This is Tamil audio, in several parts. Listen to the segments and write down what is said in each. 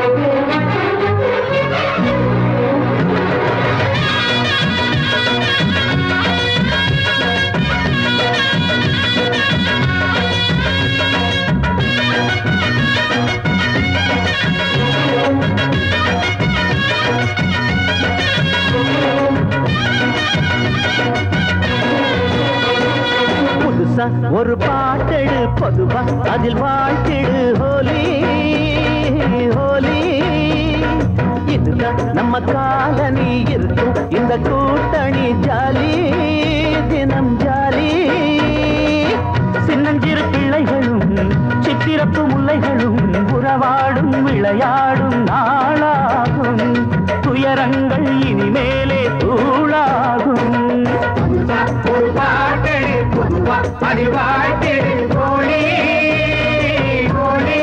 புதுசா ஒரு பாட்டெடு பொதுவா அதில் வாழ்த்திடு ஹோலி ஹோலி இதுதான் நம்ம காலனி இருக்கும் இந்த கூட்டணி ஜாலி தினம் ஜாலி சின்னஞ்சிறு பிள்ளைகளும் சித்திரப்பு முல்லைகளும் உறவாடும் விளையாடும் நாளாகும் துயரங்கள் இனிமேலே தூளாகும் ஒரு பாட்டெடு பொதுவா அது வாழ்த்தெடு கோழி கோழி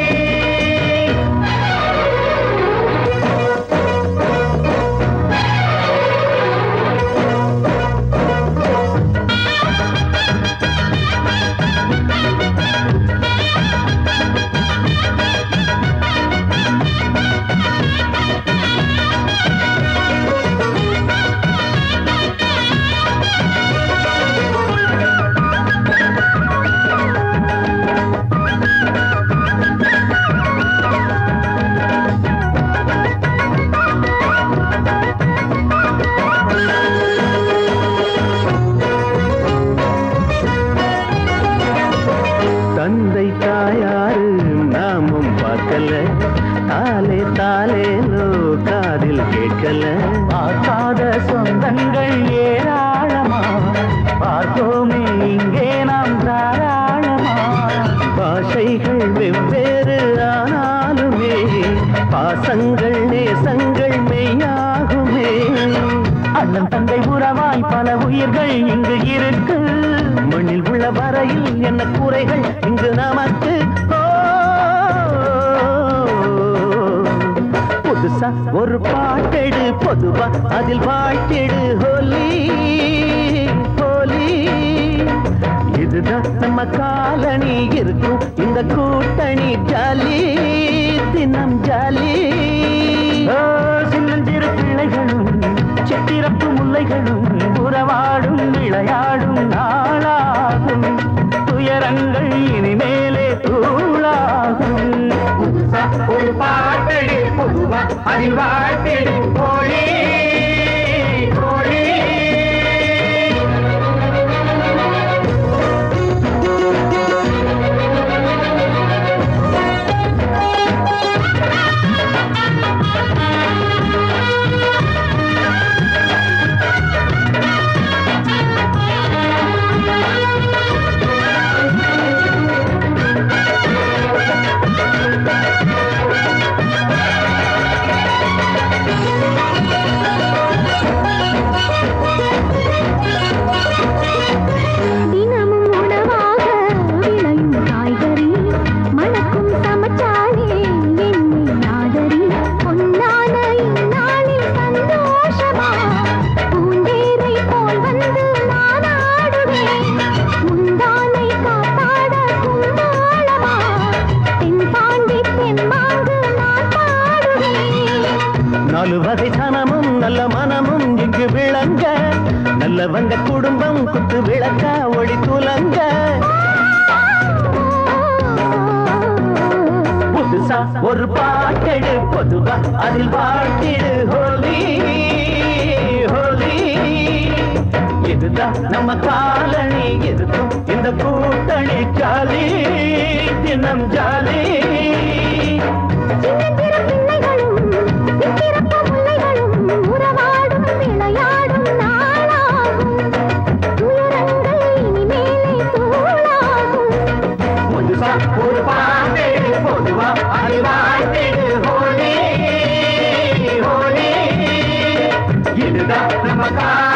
தந்தை தாயாரு நாமும் பார்க்கல தாலே தாலேலோ காதில் கேட்கல பார்க்காத சொந்தங்கள் ஏராளமா பார்த்தோமே இங்கே நாம் தாராளமா பாஷைகள் வெவ்வேறு ஆனாலுமே பாசங்கள் நேசங்கள் மெய்யாகுமே அண்ணன் தந்தை உறவாய் பல உயிர்கள் இங்கு இருக்கு மண்ணில் உள்ள வரையில் என்ன குறைகள் இங்கு நமக்கு ஓ, புதுசா ஒரு பாட்டெடு பொதுவா அதில் வாழ்த்திடு ஹோலி ஹோலி இதுதான் நம்ம காலனி இருக்கும் இந்த கூட்டணி ஜாலி தினம் ஜாலி ஓ, சின்னஞ்சிறு பிள்ளைகளும் சித்திரப்பு முல்லைகளும் உறவாடும் விளையாடும் நாளாகும் துயரங்கள் இனிமேலே தூளாகும் புதுசா ஒரு பாட்டெடு பொதுவா அது வாழ்த்தெடு கோழி கோழி தினமும் உணவாக விளையும் காய்கறி மணக்கும் சமச்சாலே என்னை நாதரி பொன்னான இந்நாளில் சந்தோஷமா பூந்தேரை போல் வந்து நான் ஆடுவேன் முந்தானை காத்தாட கும்பாளமா தென்பாண்டி தென்பாங்கு நான் பாடுவேன் நாலு வகை சனமும் நல்ல மனமும் இங்கு விளங்க நல்லவங்க குடும்பம் குத்து விளக்க ஒளி துலங்க புதுசா ஒரு பாட்டெடு பொதுவா அதில் வாழ்த்திடு ஹோலி ஹோலி இதுதான் நம்ம காலனி இருக்கும் இந்த கூட்டணி ஜாலி தினம் ஜாலி சின்னஞ்சிறு பிள்ளைகளும் சித்திரப்பு முல்லைகளும் உறவாடும் விளையாடும் நாளாகும் துயரங்கள் இனிமேலே தூளாகும் புதுசா ஒரு பாட்டெடு பொதுவா அது வாழ்த்தெடு ஹோலி ஹோலி இதுதான் நம்ம கால